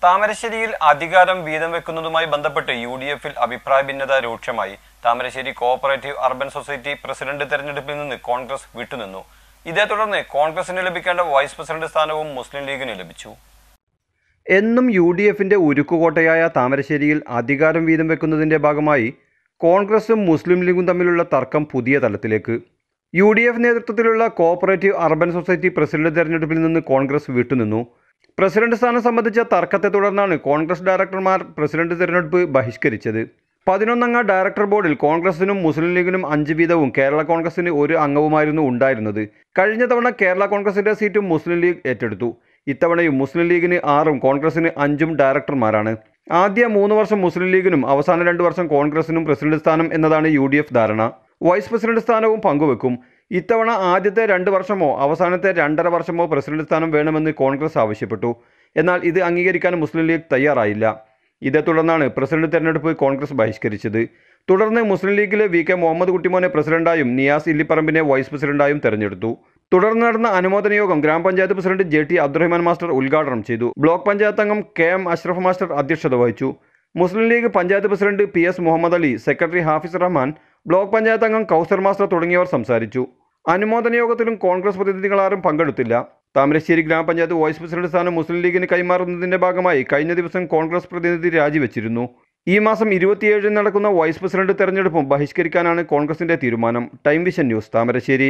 താമരശ്ശേരിയിൽ അധികാരം വീതം വെക്കുന്നതുമായി ബന്ധപ്പെട്ട് യു ഡി എഫിൽ അഭിപ്രായ ഭിന്നത രൂക്ഷമായി Thamarassery cooperative urban society president തെരഞ്ഞെടുപ്പിൽ നിന്ന് കോൺഗ്രസ് വിട്ടുനിന്നു ഇതേ തുടർന്ന് കോൺഗ്രസിന് ലഭിക്കേണ്ട വൈസ് പ്രസിഡന്റ് സ്ഥാനവും മുസ്ലിം ലീഗിന് ലഭിച്ചു എന്നും യു ഡി എഫിന്റെ ഉരുക്കുകോട്ടയായ താമരശ്ശേരിയിൽ അധികാരം വീതം വെക്കുന്നതിന്റെ ഭാഗമായി കോൺഗ്രസും മുസ്ലിം ലീഗും തമ്മിലുള്ള തർക്കം പുതിയ തലത്തിലേക്ക് യു ഡി എഫ് നേതൃത്വത്തിലുള്ള കോഓപ്പറേറ്റീവ് അർബൻ സൊസൈറ്റി പ്രസിഡന്റ് തെരഞ്ഞെടുപ്പിൽ നിന്ന് കോൺഗ്രസ് വിട്ടുനിന്നു പ്രസിഡന്റ് സ്ഥാനം സംബന്ധിച്ച തർക്കത്തെ തുടർന്നാണ് കോൺഗ്രസ് ഡയറക്ടർമാർ പ്രസിഡന്റ് തെരഞ്ഞെടുപ്പ് ബഹിഷ്കരിച്ചത് പതിനൊന്നംഗ ഡയറക്ടർ ബോർഡിൽ കോൺഗ്രസിനും മുസ്ലിം ലീഗിനും അഞ്ച് വീതവും കേരള കോൺഗ്രസിന് ഒരു അംഗവുമായിരുന്നു ഉണ്ടായിരുന്നത് കഴിഞ്ഞ തവണ കേരള കോൺഗ്രസിന്റെ സീറ്റും മുസ്ലിം ലീഗ് ഏറ്റെടുത്തു ഇത്തവണയും മുസ്ലിം ലീഗിന് ആറും കോൺഗ്രസിന് അഞ്ചും ഡയറക്ടർമാരാണ് ആദ്യ മൂന്ന് വർഷം മുസ്ലിം ലീഗിനും അവസാന രണ്ട് വർഷം കോൺഗ്രസിനും പ്രസിഡന്റ് സ്ഥാനം എന്നതാണ് യു ഡി എഫ് ധാരണ വൈസ് പ്രസിഡന്റ് സ്ഥാനവും പങ്കുവെക്കും ഇത്തവണ ആദ്യത്തെ രണ്ട് വർഷമോ അവസാനത്തെ രണ്ടര വർഷമോ പ്രസിഡന്റ് സ്ഥാനം വേണമെന്ന് കോൺഗ്രസ് ആവശ്യപ്പെട്ടു എന്നാൽ ഇത് അംഗീകരിക്കാൻ മുസ്ലിം ലീഗ് തയ്യാറായില്ല ഇതേ തുടർന്നാണ് പ്രസിഡന്റ് തെരഞ്ഞെടുപ്പ് കോൺഗ്രസ് ബഹിഷ്കരിച്ചത് തുടർന്ന് മുസ്ലിം ലീഗിലെ വി കെ മുഹമ്മദ് കുട്ടിമോനെ പ്രസിഡന്റായും നിയാസ് ഇല്ലിപ്പറമ്പിനെ വൈസ് പ്രസിഡന്റായും തെരഞ്ഞെടുത്തു തുടർന്ന് നടന്ന അനുമോദന യോഗം ഗ്രാമപഞ്ചായത്ത് president J T Abdurahman master ഉദ്ഘാടനം ചെയ്തു ബ്ലോക്ക് പഞ്ചായത്ത് അംഗം കെ എം അഷ്റഫ് മാസ്റ്റർ അധ്യക്ഷത വഹിച്ചു Muslim League panchayat president P S Muhammad Ali secretary Hafis Rahman block panchayat അംഗം കൗസർ മാസ്റ്റർ തുടങ്ങിയവർ സംസാരിച്ചു അനുമോദന യോഗത്തിലും കോൺഗ്രസ് പ്രതിനിധികളാരും പങ്കെടുത്തില്ല താമരശ്ശേരി ഗ്രാമപഞ്ചായത്ത് വൈസ് പ്രസിഡന്റ് സ്ഥാനം മുസ്ലിം ലീഗിന് കൈമാറുന്നതിന്റെ ഭാഗമായി കഴിഞ്ഞ ദിവസം കോൺഗ്രസ് പ്രതിനിധി രാജിവെച്ചിരുന്നു ഈ മാസം ഇരുപത്തിയേഴിന് നടക്കുന്ന വൈസ് പ്രസിഡന്റ് തെരഞ്ഞെടുപ്പും ബഹിഷ്കരിക്കാനാണ് കോൺഗ്രസിന്റെ തീരുമാനം time vision news Thamarassery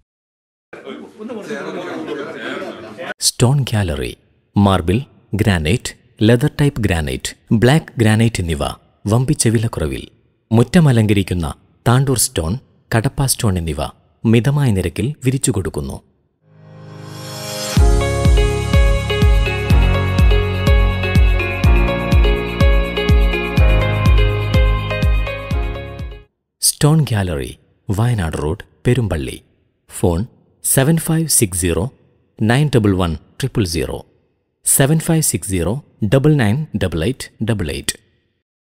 stone gallery marble granite leather type granite black granite എന്നിവ വമ്പിച്ച വിലക്കുറവിൽ മുറ്റം അലങ്കരിക്കുന്ന താണ്ടൂർ സ്റ്റോൺ കടപ്പ സ്റ്റോൺ എന്നിവ മിതമായ നിരക്കിൽ വിരിച്ചു കൊടുക്കുന്നു stone gallery Wayanad road Perumbally phone seven five six zero nine double one triple zero seven five six zero double nine double eight double eight